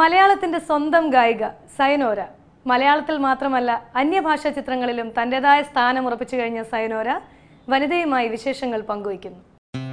മലയാളത്തിന്റെ സ്വന്തം ഗായിക സൈനോര മലയാളത്തിൽ മാത്രമല്ല അന്യഭാഷാ ചിത്രങ്ങളിലും തന്റേതായ സ്ഥാനം ഉറപ്പിച്ചു കഴിഞ്ഞ സൈനോര വനിതയുമായി വിശേഷങ്ങൾ പങ്കുവയ്ക്കുന്നു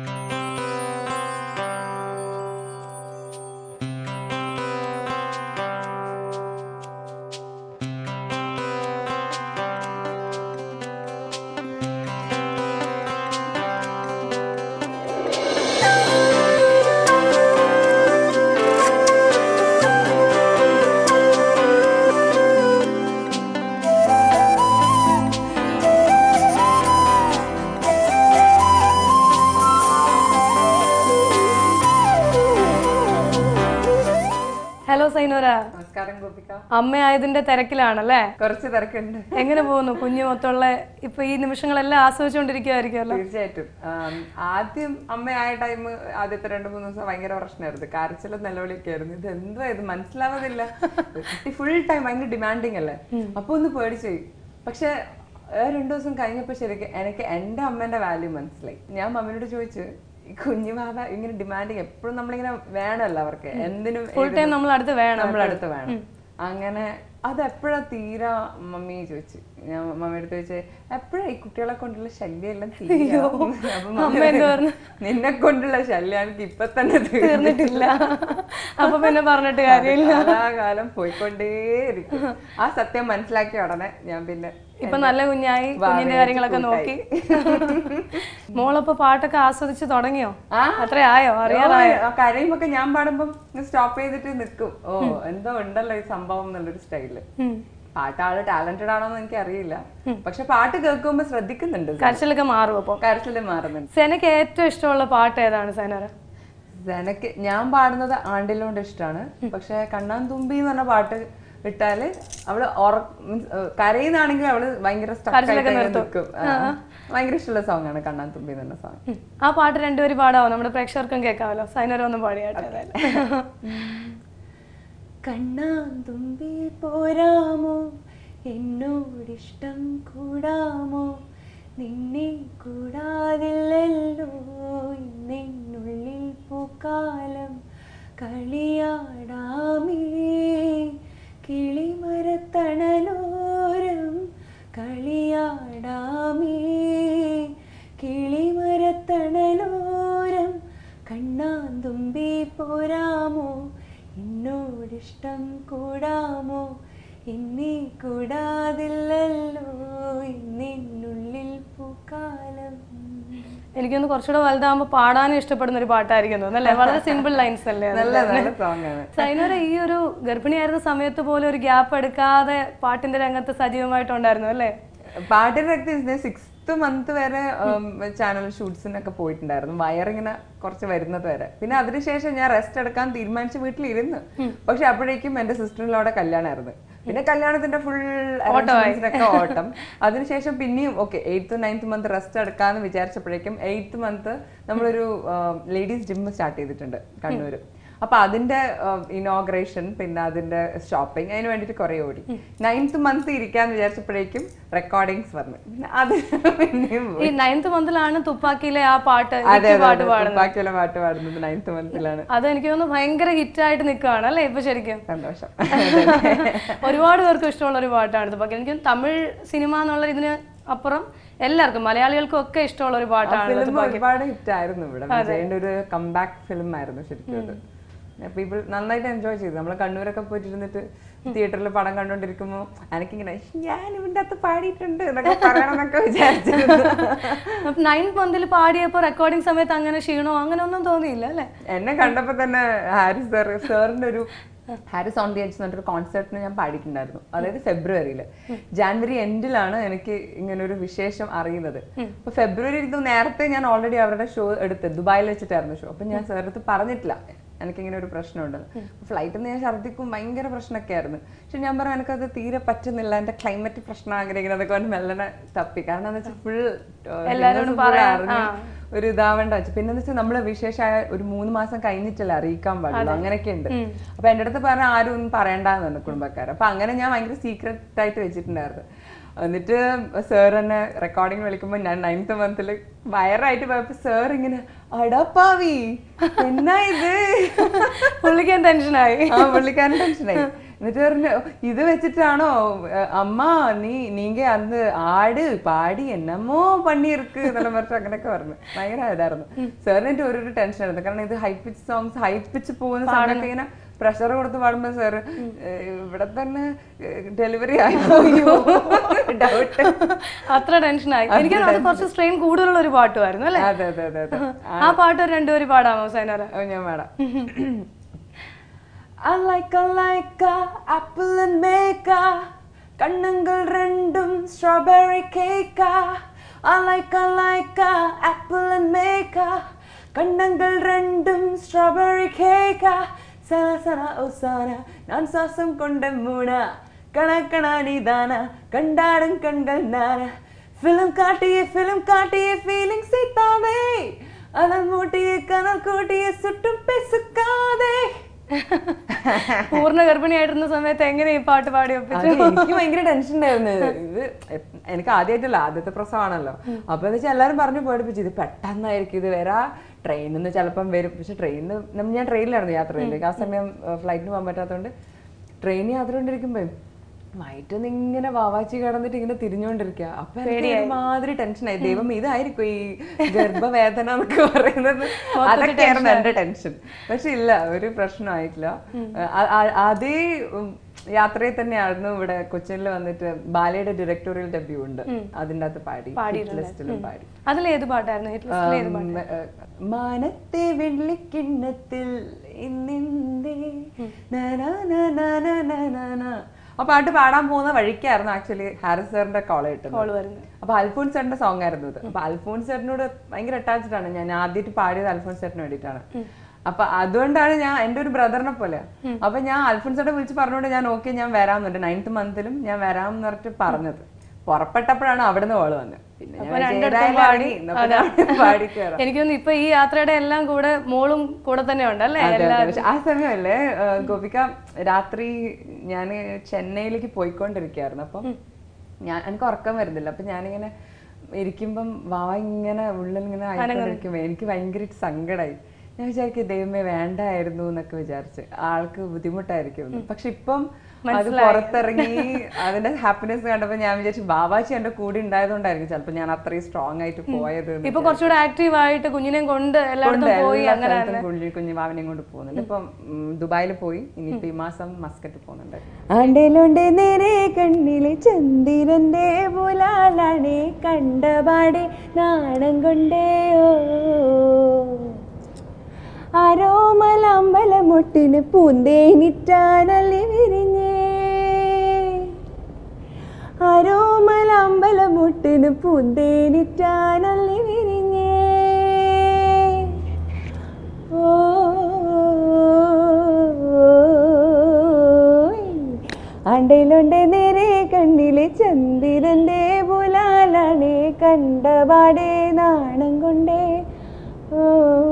ഹലോ സൈനോര നമസ്കാരം ഗോപിക അമ്മയായതിന്റെ തിരക്കിലാണല്ലേ കുറച്ച് തിരക്കുണ്ട് എങ്ങനെ പോകുന്നു കുഞ്ഞു മൊത്തമുള്ള ഇപ്പൊ ഈ നിമിഷങ്ങളെല്ലാം ആസ്വദിച്ചുകൊണ്ടിരിക്കുവായിരിക്കുമല്ലോ തീർച്ചയായിട്ടും ആം, ആദ്യം അമ്മയായ ടൈം ആദ്യത്തെ രണ്ട് മൂന്ന് ദിവസം ഭയങ്കര പ്രശ്നമായിരുന്നു കരച്ചിലും നിലവിളിയൊക്കെ ആയിരുന്നു ഇത് എന്തോ ഇത് മനസ്സിലാവുന്നില്ല കുട്ടി ഫുൾ ടൈം ഭയങ്കര ഡിമാൻഡിങ് അല്ലേ അപ്പൊ ഒന്ന് പേടിച്ചു പോയി. പക്ഷെ ആ രണ്ടു ദിവസം കഴിഞ്ഞപ്പോ ശരിക്കും എനിക്ക് എന്റെ അമ്മേന്റെ വാല്യൂ മനസ്സിലായി ഞാൻ മമ്മിനോട് ചോദിച്ചു ഈ കുഞ്ഞു ബാബ ഇങ്ങനെ ഡിമാൻഡിങ് എപ്പോഴും നമ്മളിങ്ങനെ വേണമല്ലോ അവർക്ക് എന്തിനും ഫുൾ ടൈം നമ്മൾ അടുത്ത് വേണം നമ്മളടുത്ത് വേണം അങ്ങനെ അത് എപ്പോഴാ തീരാ മമ്മി ചോദിച്ചു ഞാൻ മമ്മിയുടെ അടുത്ത് ചോദിച്ചേ എപ്പോഴാ ഈ കുട്ടികളെ കൊണ്ടുള്ള ശല്യം എല്ലാം തീരാ അപ്പൊ മമ്മി പറഞ്ഞു, നിന്നെ കൊണ്ടുള്ള ശല്യം എനിക്ക് ഇപ്പൊ തന്നെ തീർന്നിട്ടില്ല അപ്പൊ പിന്നെ പറഞ്ഞിട്ട് കാര്യമില്ല കാലം പോയിക്കൊണ്ടേയിരിക്കും ആ സത്യം മനസ്സിലാക്കിയ ഉടനെ ഞാൻ പിന്നെ ഇപ്പൊ നല്ല കുഞ്ഞായി കുഞ്ഞിന്റെ കാര്യങ്ങളൊക്കെ നോക്കി മോളപ്പൊ പാട്ടൊക്കെ ആസ്വദിച്ച് തുടങ്ങിയോ ആ. അത്ര ആയോ അറിയാം ആ കരയുമ്പൊക്കെ ഞാൻ പാടുമ്പോ സ്റ്റോപ്പ് ചെയ്തിട്ട് നിൽക്കും ഓ എന്തോ ഉണ്ടല്ലോ ഈ സംഭവം എന്നുള്ളൊരു സ്റ്റൈല് പാട്ട് ആള് ടാലന്റഡ് ആണോ എന്ന് എനിക്ക് അറിയില്ല പക്ഷെ പാട്ട് കേൾക്കുമ്പോ ശ്രദ്ധിക്കുന്നുണ്ട് കരച്ചിലൊക്കെ മാറും അപ്പൊ കരച്ചില് മാറുന്നുണ്ട് സെനക്ക് ഏറ്റവും ഇഷ്ടമുള്ള പാട്ട് ഏതാണ് സൈനോര എനിക്ക് ഞാൻ പാടുന്നത് ആണ്ടിലോണ്ട് ഇഷ്ടമാണ് പക്ഷെ കണ്ണാൻ തുമ്പി എന്ന് പറഞ്ഞ പാട്ട് ഇട്ടാല് അവള് ഉറ- means, ഏഹ് കരയുന്നാണെങ്കിൽ അവള് ഭയങ്കര stuck ആയിട്ട് ഇങ്ങനെ നിൽക്കും ആ. ഭയങ്കര ഇഷ്ടമുള്ള സോങ് ആണ് കണ്ണാൻ തുമ്പി എന്ന് പറഞ്ഞ സോങ് ആ പാട്ട് രണ്ടുപേരും പാടാവോ നമ്മുടെ പ്രേക്ഷകർക്കും കേൾക്കാമല്ലോ സൈനോര ഒന്ന് പാടിയാട്ടെ ഏതായാലും. കണ്ണാന്തുമ്പി പോരാമോ എന്നോടിഷ്ടം കൂടാമോ നിന്നെ കൂടാതില്ലല്ലോ നിന്നുള്ളിൽ പൂക്കാലം കളിയാടാമേ കിളിമരത്തണലോരം കളിയാടാമേ കിളിമരത്തണലോരം കണ്ണാന്തുമ്പി പോരാമോ എന്നോടിഷ്ടം കൂടാമോ എന്നെ കൂടാതില്ലല്ലോ നിന്നുള്ളിൽ പൂക്കാലം എനിക്കൊന്ന് കുറച്ചുകൂടെ വലുതാകുമ്പോ പാടാനും ഇഷ്ടപ്പെടുന്ന ഒരു പാട്ടായിരിക്കും തോന്നുന്നു അല്ലേ വളരെ സിമ്പിൾ ലൈൻസ് അല്ലേ അത്? നല്ല നല്ല സോങ് ആണ് സൈനോര ഈ ഒരു ഗർഭിണിയായിരുന്ന സമയത്ത് പോലും ഒരു ഗ്യാപ്പ് എടുക്കാതെ പാട്ടിന്റെ രംഗത്ത് സജീവമായിട്ടുണ്ടായിരുന്നു അല്ലേ പാട്ടിന്റെ രക്ത സിക്സ്ത് മന്ത് വരെ ചാനൽ ഷൂട്ട്സിനൊക്കെ പോയിട്ടുണ്ടായിരുന്നു വയറിങ്ങനെ കുറച്ച് വരുന്നത് വരെ പിന്നെ അതിനുശേഷം ഞാൻ റെസ്റ്റ് എടുക്കാൻ തീരുമാനിച്ച് വീട്ടിലിരുന്നു പക്ഷെ അപ്പോഴേക്കും എന്റെ സിസ്റ്ററിലൂടെ കല്യാണമായിരുന്നു പിന്നെ കല്യാണത്തിന്റെ ഫുൾ ഒക്കെ ഓട്ടം അതിനുശേഷം പിന്നെയും ഓക്കെ എയ്ത്ത് നയൻത്ത് മന്ത് റെസ്റ്റ് എടുക്കാന്ന് വിചാരിച്ചപ്പോഴേക്കും എയ്ത്ത് മന്ത് നമ്മളൊരു ലേഡീസ് ജിം സ്റ്റാർട്ട് ചെയ്തിട്ടുണ്ട് കണ്ണൂര് അപ്പൊ അതിന്റെ ഇനോഗ്രേഷൻ പിന്നെ അതിന്റെ ഷോപ്പിംഗ് അതിന് വേണ്ടിട്ട് കുറെ ഓടി നയൻത്ത് മന്ത് ഇരിക്കാന്ന് വിചാരിച്ചപ്പോഴേക്കും റെക്കോർഡിങ്സ് വന്നു പിന്നെ അത് പിന്നെയും പോയി. ഈ നയൻത് മന്തിലാണ് തുപ്പാക്കിയിലെ ആ പാട്ട് അതെ ഹിറ്റ് പാട്ട് പാടുന്നത് ബാക്കിയുള്ള പാട്ട് പാടുന്നത് നയൻത്ത് മന്തിലാണ് അത് എനിക്ക് തോന്നുന്നു ഭയങ്കര ഹിറ്റ് ആയിട്ട് നിൽക്കുകയാണ് അല്ലേ ഇപ്പൊ ശരിക്കും സന്തോഷം ഒരുപാട് പേർക്ക് ഇഷ്ടമുള്ള ഒരു പാട്ടാണ് തുപ്പാക്കി എനിക്ക് തമിഴ് സിനിമ എന്നുള്ള ഇതിന് അപ്പുറം എല്ലാവർക്കും മലയാളികൾക്കും ഒക്കെ ഇഷ്ടമുള്ള ഒരു പാട്ടാണ് ഫിലിം ഒരുപാട് ഹിറ്റ് ആയിരുന്നു ഇവിടെ വിജയന്റെ ഒരു കംബാക്ക് ഫിലിം ആയിരുന്നു ശരിക്കും അത് പീപ്പിൾ നന്നായിട്ട് എൻജോയ് ചെയ്തു നമ്മൾ കണ്ണൂരൊക്കെ പോയിട്ടിരുന്നിട്ട് തിയേറ്ററിൽ പടം കണ്ടോണ്ടിരിക്കുമ്പോ എനിക്കിങ്ങനെ ഞാൻ ഇവന്റെ അകത്ത് പാടിയിട്ടുണ്ട് എന്നൊക്കെ പറയണമെന്നൊക്കെ വിചാരിച്ചിരുന്നു നയൻത് മന്തിൽ പാടിയപ്പോ റെക്കോർഡിംഗ് സമയത്ത് അങ്ങനെ ക്ഷീണോ അങ്ങനെ ഒന്നും തോന്നിയില്ല അല്ലേ എന്നെ കണ്ടപ്പോ തന്നെ ഹാരിസ് സാർ സാറിന്റെ ഒരു ഹാരിസ് ഓൺ ദി എഡ്ജ് എന്നൊരു കോൺസെർട്ടിന് ഞാൻ പാടിയിട്ടുണ്ടായിരുന്നു അതായത് ഫെബ്രുവരിയിൽ ജാനുവരി എൻഡിലാണ് എനിക്ക് ഇങ്ങനെ ഒരു വിശേഷം അറിയുന്നത് അപ്പൊ ഫെബ്രുവരി ഇത് നേരത്തെ ഞാൻ ഓൾറെഡി അവരുടെ ഷോ എടുത്ത് ദുബായിൽ വെച്ചിട്ടായിരുന്നു ഷോ അപ്പൊ ഞാൻ സാറടുത്ത് പറഞ്ഞിട്ടില്ല എനിക്കിങ്ങനെ ഒരു പ്രശ്നമുണ്ട് ഫ്ലൈറ്റിൽ നിന്ന് ഞാൻ ഛർദ്ദിക്കും ഭയങ്കര പ്രശ്നമൊക്കെ ആയിരുന്നു പക്ഷെ ഞാൻ പറഞ്ഞു എനിക്കത് തീരെ പറ്റുന്നില്ല എന്റെ ക്ലൈമറ്റ് പ്രശ്നം അങ്ങനെ ഇങ്ങനെ അതൊക്കെ കൊണ്ട് മെല്ലനെ തപ്പി കാരണം എന്താ വെച്ചാൽ ഫുൾ എല്ലാവരോടും പറയാൻ- ആ. ഒരു ഇതാവേണ്ട വെച്ചു പിന്നെ വെച്ചാൽ നമ്മള് വിശേഷമായ ഒരു മൂന്ന് മാസം കഴിഞ്ഞിട്ടല്ലേ അറിയിക്കാൻ പാടുള്ളൂ അങ്ങനെയൊക്കെ ഉണ്ട് അപ്പൊ എന്റെ അടുത്ത് പറഞ്ഞ ആരും ഒന്നും പറയണ്ടെന്ന് പറഞ്ഞു കുടുംബക്കാർ അപ്പൊ അങ്ങനെ ഞാൻ ഭയങ്കര സീക്രട്ട് ആയിട്ട് വെച്ചിട്ടുണ്ടായിരുന്നു എന്നിട്ട് സാർ എന്നെ റെക്കോർഡിങ് വിളിക്കുമ്പോൾ ഞാൻ നയൻത്ത് മന്തിൽ വയറായിട്ട് പോയപ്പോൾ സാർ ഇങ്ങനെ അടപ്പാവി എന്നാ ഇത് പുള്ളിക്കാൻ ടെൻഷനായി ആ പുള്ളിക്കാരൻ ടെൻഷനായി എന്നിട്ട് പറഞ്ഞു ഇത് വെച്ചിട്ടാണോ അഹ് അമ്മ നീ നീങ്ക അന്ന് ആട് പാടി എന്നമ്മോ പണിയിருக்கு എന്നെല്ലാം പറഞ്ഞിട്ട് അങ്ങനെയൊക്കെ പറഞ്ഞു ഭയങ്കര ഇതായിരുന്നു സാറിന് എൻ്റെ ഒരു ടെൻഷൻ ആയിരുന്നു കാരണം ഇത് high pitch songs high pitch പോകുന്ന സമയത്ത് ഇങ്ങനെ പ്രഷർ കൊടുത്ത് പാടുമ്പോ സാറ് ഇവിടെ തന്നെ ഡെലിവറി ആയോ ഡൗട്ട് അത്ര ടെൻഷനായി എനിക്ക് അത് കുറച്ച് സ്ട്രെയിൻ കൂടുതലുള്ള ഒരു പാട്ടുമായിരുന്നു അല്ലേ അതെ അതെ അതെ അതെ ആ പാട്ട് ഒരു രണ്ടുപേരും പാടാമോ സൈനോര ഓ ഞാൻ വേണം I like a like a apple and make കണ്ണുകൾ രണ്ടും സ്ട്രോബെറി കേക്ക I like a like a apple and make കണ്ണുകൾ രണ്ടും സ്ട്രോബെറി കേക്ക സന സന ഓ സന ഞാൻ ശ്വാസം കൊണ്ട മൂണ കണക്കണ നിദാന കണ്ടാടും കൺകൾ നാന ഫിലിം കാട്ടിയ ഫിലിം കാട്ടിയ ഫീലിംഗ് സീത്താതെ അനൽ മൂട്ടിയ കനൽ കൂട്ടിയ സുട്ടും പെസുക്കാതെ പൂർണ്ണ ഗർഭിണിയായിരുന്ന സമയത്ത് എങ്ങനെ ഈ പാട്ട് പാടി അത് ഒപ്പിച്ചു എനിക്ക് ഭയങ്കര ടെൻഷൻ ഉണ്ടായിരുന്നു ഇത് എപ്- എനിക്ക് ആദ്യമായിട്ടല്ല ആദ്യത്തെ പ്രസവമാണല്ലോ അപ്പൊ എന്ന് വെച്ചാൽ എല്ലാവരും പറഞ്ഞു പേടിപ്പിച്ചു ഇത് പെട്ടെന്നായിരിക്കും ഇത് വരാ ട്രെയിനിൽ നിന്ന് ചിലപ്പം വരും പക്ഷെ ട്രെയിനിൽ ഞാൻ ട്രെയിനിലായിരുന്നു യാത്ര ചെയ്തത് ആ സമയം ഫ്ലൈറ്റിന് പോകാൻ പറ്റാത്തതുകൊണ്ട് ട്രെയിൻ യാത്ര കൊണ്ടിരിക്കുമ്പോ വയറ്റൊന്ന് ഇങ്ങനെ വാവാച്ചി കിടന്നിട്ട് ഇങ്ങനെ തിരിഞ്ഞുകൊണ്ടിരിക്കുക അപ്പൊ എനിക്ക് ഒരുമാതിരി ടെൻഷനായി ദൈവം ഇതായിരിക്കും ഈ ഗർഭവേദന എന്നൊക്കെ പറയുന്നത് അതൊക്കെയായിരുന്നു എന്റെ ടെൻഷൻ പക്ഷെ ഇല്ല ഒരു പ്രശ്നമായിട്ടില്ല അ- അ- അതേ ഉം, യാത്രയിൽ തന്നെയായിരുന്നു ഇവിടെ കൊച്ചിനിൽ വന്നിട്ട് ബാലയുടെ ഡയറക്ടോറിയൽ ഡെബ്യൂ ഉണ്ട് അതിൻ്റെ അകത്ത് പാടി ലിസ്റ്റിലും പാടി അതിലേത് പാട്ടായിരുന്നു ഹിറ്റ് ലിസ്റ്റിലെ ഏത് പാട്ട് ഉം, ഏ, മാനത്തെ വെള്ളിക്കിണ്ണത്തിൽ ഇന്നിന്തേ നനാ നനാ നനാ നനാ. ആ പാട്ട് പാടാൻ പോകുന്ന വഴിക്കായിരുന്നു ആക്ച്വലി ഹാരിസ് സാറിന്റെ കോൾ കിട്ടുന്നത് കോള് വരുന്നത് അപ്പൊ അൽഫോൺസ് ചേട്ടന്റെ സോങ് ആയിരുന്നു ഇത് അപ്പൊ അൽഫോൺസ് ചേട്ടനോട് ഭയങ്കര അറ്റാച്ച്ഡ് ആണ് ഞാൻ ആദ്യമായിട്ട് പാടിയത് അൽഫോൺസ് ചേട്ടന് വേണ്ടിയിട്ടാണ് അപ്പൊ അതുകൊണ്ടാണ് ഞാൻ എന്റെ ഒരു ബ്രദറിനെ പോലെ അപ്പൊ ഞാൻ അൽഫോൺസ് ചേട്ടനെ വിളിച്ച് പറഞ്ഞോണ്ട് ഞാൻ ഓക്കെ ഞാൻ വരാമെന്നുണ്ട് നയൻത്ത് മന്തിലും ഞാൻ വരാമെന്ന് പറഞ്ഞിട്ട് പറഞ്ഞത് പുറപ്പെട്ടപ്പോഴാണ് അവിടുന്ന് കോള് വന്നത് പിന്നെ ഞാൻ വിചാരിച്ചു, ഏതായാലും ഇറങ്ങി, എന്നാ പിന്നെ അവിടെ പാടി കയറാം. എനിക്ക് തോന്നുന്നു ഇപ്പൊ ഈ യാത്രയുടെ എല്ലാം കൂടെ മോളും കൂടെ തന്നെ ഉണ്ട് അല്ലേ അതെ, അതെ. പക്ഷെ ആ സമയമല്ലേ ആ, ഗോപിക രാത്രി ഞാൻ ചെന്നൈയിലേക്ക് പോയിക്കൊണ്ടിരിക്കുകയായിരുന്നു അപ്പം ഞാൻ എനിക്ക് ഉറക്കം വരുന്നില്ല അപ്പൊ ഞാനിങ്ങനെ ഇരിക്കുമ്പം വാവ ഇങ്ങനെ ഉള്ളിൽ ഇങ്ങനെ ആയിക്കൊണ്ടിരിക്കുമ്പോ എനിക്ക് ഭയങ്കര സങ്കടമായി ഞാൻ വിചാരിക്കും ദൈവമേ വേണ്ടായിരുന്നു എന്നൊക്കെ വിചാരിച്ച് ആൾക്ക് ബുദ്ധിമുട്ടായിരിക്കും എന്ന്. പക്ഷെ ഇപ്പം അത് പുറത്തിറങ്ങി അതിന്റെ ഹാപ്പിനെസ് കണ്ടപ്പോ ഞാൻ വിചാരിച്ചു ബാബാച്ചി എന്റെ കൂടെ ഉണ്ടായതുകൊണ്ടായിരിക്കും ചിലപ്പോ ഞാൻ അത്രയും സ്ട്രോങ് ആയിട്ട് പോയത് എന്ന് ഇപ്പൊ കുറച്ചുകൂടെ ആക്റ്റീവ് ആയിട്ട് കുഞ്ഞിനെയും കൊണ്ട് എല്ലായിടത്തും കൊണ്ട് പോയി എല്ലാ അങ്ങനെ സ്ഥലത്തും കുഞ്ഞി കുഞ്ഞു വാവിനെയും കൊണ്ട് പോകുന്നുണ്ട് ഇപ്പം ദുബായിൽ പോയി ഇനിയിപ്പോ ഈ മാസം മസ്കറ്റ് പോകുന്നുണ്ട് ആണ്ടേലുണ്ട് നേരെ കണ്ണിലെ ചന്ദിരന്റെ പുലാലാണേ കണ്ടപാടെ നാണം കൊണ്ടേ ആരോമലമ്പലമൊട്ടിന് പൂന്തേനിറ്റാനല്ലി വിരിഞ്ഞേ ആരോമലമ്പലമൊട്ടിന് പൂന്തേനിറ്റാനല്ലി വിരിഞ്ഞേ ഓ ആണ്ടയിലുണ്ട് നേരെ കണ്ണിലെ ചന്ദിരന്റെ പുലാലാണേ കണ്ടപാടെ നാണം കൊണ്ടേ ഓ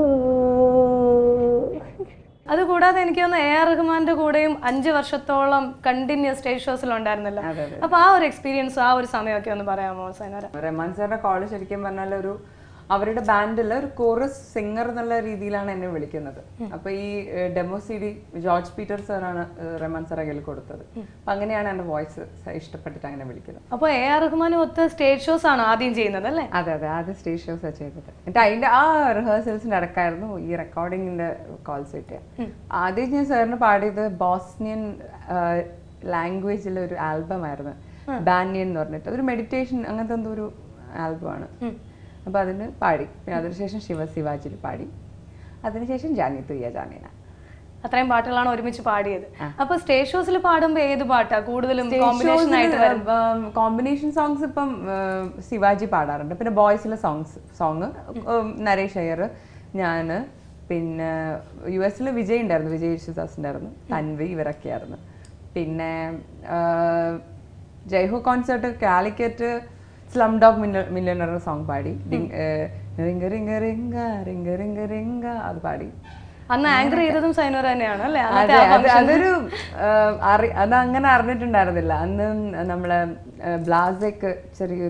അത് കൂടാതെ എനിക്ക് തോന്നുന്നു എ ആർ റഹ്മാന്റെ കൂടെയും അഞ്ച് വർഷത്തോളം കണ്ടിന്യൂസ് സ്റ്റേജ് ഷോസിൽ ഉണ്ടായിരുന്നല്ലോ അതെ, അതെ. അപ്പൊ ആ ഒരു എക്സ്പീരിയൻസ് ആ ഒരു സമയമൊക്കെ ഒന്ന് പറയാമോ സൈനര റഹ്മാൻ സാറിന്റെ കോള് ശരിക്കും പറഞ്ഞാൽ ഒരു അവരുടെ ബാൻഡിൽ ഒരു കോറസ് സിംഗർ എന്നുള്ള രീതിയിലാണ് എന്നെ വിളിക്കുന്നത് അപ്പൊ ഈ demo C D George Peter സാറാണ് റഹ്മാൻ സാർ കയ്യിൽ കൊടുത്തത് അപ്പൊ അങ്ങനെയാണ് എന്റെ വോയിസ് ഇഷ്ടപ്പെട്ടിട്ട് അങ്ങനെ വിളിക്കുന്നത് അപ്പൊ എ ആർ റഹ്മാനും ഒത്ത് സ്റ്റേജ് ഷോസ് ആണ് ആദ്യം ചെയ്യുന്നത് അല്ലേ അതെ അതെ ആദ്യം സ്റ്റേജ് ഷോസ് ചെയ്തത് എന്നിട്ട് അതിന്റെ ആ റിഹേഴ്സൽസിന്റെ ഇടക്കായിരുന്നു ഈ റെക്കോർഡിങ്ങിന്റെ കോൾസ് കിട്ടിയ ആദ്യം ഞാൻ സാറിന് പാടിയത് ബോസ്നിയൻ ലാംഗ്വേജിലെ ഒരു ആൽബം ആയിരുന്നു ബാനിയൻ എന്ന് പറഞ്ഞിട്ട് അതൊരു മെഡിറ്റേഷൻ അങ്ങനത്തെ എന്തോ ഒരു ആൽബമാണ് അപ്പൊ അതിന് പാടി പിന്നെ അതിനുശേഷം ശിവ ശിവാജിയിൽ പാടി അതിനുശേഷം ജാനി തുയ്യ ജാനീന അത്രയും പാട്ടുകളാണ് ഒരുമിച്ച് പാടിയത് അപ്പൊ സ്റ്റേജ് ഷോസിൽ പാടുമ്പോ ഏത് പാട്ടാ കൂടുതലും കോമ്പിനേഷൻ ആയിട്ട് വരുന്നത് കോമ്പിനേഷൻ സോങ്സ് ഇപ്പം ആ, ശിവാജി പാടാറുണ്ട് പിന്നെ ബോയ്സിലെ സോങ്സ് സോങ് നരേഷ് അയ്യർ ഞാൻ പിന്നെ യു എസിൽ വിജയ് ഉണ്ടായിരുന്നു വിജയ് യേശുദാസ് ഉണ്ടായിരുന്നു തൻവി ഇവരൊക്കെയായിരുന്നു പിന്നെ ആ, Jai Ho concert Calicut slumdog millionaire song പാടി ഡിങ്, ഏ, റിംഗ റിംഗ റിംഗ റിംഗ റിംഗ റിംഗ അത് പാടി അന്ന് ആങ്കർ ചെയ്തതും സൈനോർ തന്നെയാണ് അല്ലേ അതെ അത് അതൊരു ആ, അറി അത് അങ്ങനെ അറിഞ്ഞിട്ടുണ്ടായിരുന്നില്ല അന്ന് നമ്മളെ ബ്ലാസയ്ക്ക് ചെറിയൊരു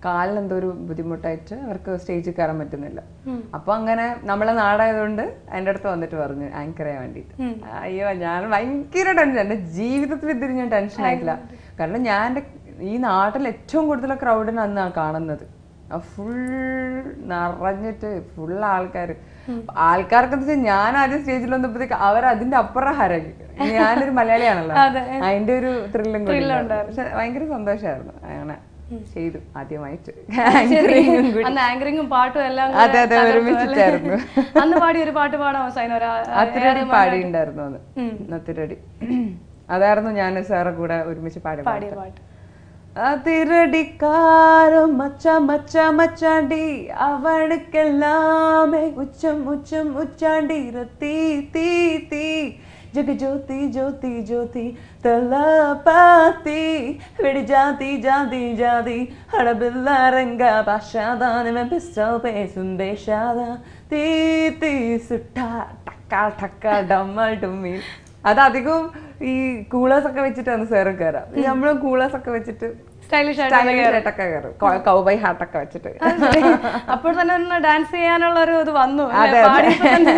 കാലിന് എന്തോ ഒരു ബുദ്ധിമുട്ടായിട്ട് അവർക്ക് സ്റ്റേജിൽ കയറാൻ പറ്റുന്നില്ല അപ്പൊ അങ്ങനെ നമ്മളെ നാടായതുകൊണ്ട് എൻ്റെ അടുത്ത് വന്നിട്ട് പറഞ്ഞു ആങ്കർ ചെയ്യാൻ വേണ്ടിയിട്ട് അയ്യോ ഞാൻ ഭയങ്കര ടെൻഷൻ എൻ്റെ ജീവിതത്തിൽ ഇത്തിരി ഞാൻ ടെൻഷൻ ആയിട്ടില്ല കാരണം ഞാൻ എൻ്റെ ഈ നാട്ടിൽ ഏറ്റവും കൂടുതൽ ക്രൗഡിന് അന്നാണ് കാണുന്നത് ഫുൾ നിറഞ്ഞിട്ട് ഫുൾ ആൾക്കാർ ആൾക്കാർക്ക് വെച്ചാൽ ഞാൻ ആദ്യം സ്റ്റേജിൽ വന്നപ്പോഴത്തേക്ക് അവർ അതിന്റെ അപ്പുറം ഹരകി ഞാനൊരു മലയാളിയാണല്ലോ അതിന്റെ ഒരു ത്രില്ലും കൂടി ഉണ്ടായിരുന്നു. പക്ഷെ ഭയങ്കര സന്തോഷമായിരുന്നു അങ്ങനെ ചെയ്തു ആദ്യമായിട്ട് Anchoring കൂടി. അന്ന് ആങ്കറിങ്ങും പാട്ടും എല്ലാം കൂടെ അതെ അതെ തകർത്തു ഒരുമിച്ചിട്ടായിരുന്നു അല്ലേ? അന്ന് പാടിയ ഒരു പാട്ട് പാടാമോ സൈനോര അത്തിരടി പാടിയിട്ടുണ്ടായിരുന്നു അത് അത്തിരടി അതായിരുന്നു ഞാൻ സാറെ കൂടെ ഒരുമിച്ച് പാടി പാടിയ പാട്ട് അതിരടിക്കാരോ മച്ച മച്ച മച്ചാണ്ടി അവനുക്കെല്ലാമേ ഉച്ചം ഉച്ചം ഉച്ചാണ്ടി തീ തീ തീ ജഗ ജ്യോതി ജ്യോതി ജ്യോതി തലപാത്തി വെടി ജാതി ജാതി ജാതി ഹടബില്ലാരംഗ ഭാഷാദാനം പിസ്റ്റൽ പേസും ദേശാദ തീ തീ സുട്ട ടക്ക ടക്ക ഡമ്മൽ ഡുമ്മി അത് അധികവും ഈ കൂളേഴ്സ് ഒക്കെ വെച്ചിട്ടാണ് സാറ് കയറാം നമ്മളും കൂളേഴ്സ് ഒക്കെ വെച്ചിട്ട് സ്റ്റൈലിഷ് ആയിട്ട് stylish ആയിട്ടൊക്കെ കയറും കൗബൈ ഹാട്ടൊക്കെ വെച്ചിട്ട് അപ്പോൾ തന്നെ ഒന്ന് ഡാൻസ് ചെയ്യാനുള്ള ഒരു ഇത് വന്നു അതെ, അല്ലേ? അതെ. പാടിയപ്പോ തന്നെ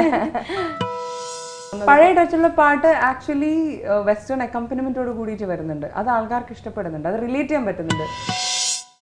പഴയ ടച്ചുള്ള പാട്ട് ആക്ച്വലി വെസ്റ്റേൺ അക്കമ്പനിമെന്റോട് കൂടിയിട്ട് വരുന്നുണ്ട് അത് ആൾക്കാർക്ക് ഇഷ്ടപ്പെടുന്നുണ്ട് അത് റിലേറ്റ് ചെയ്യാൻ പറ്റുന്നുണ്ട്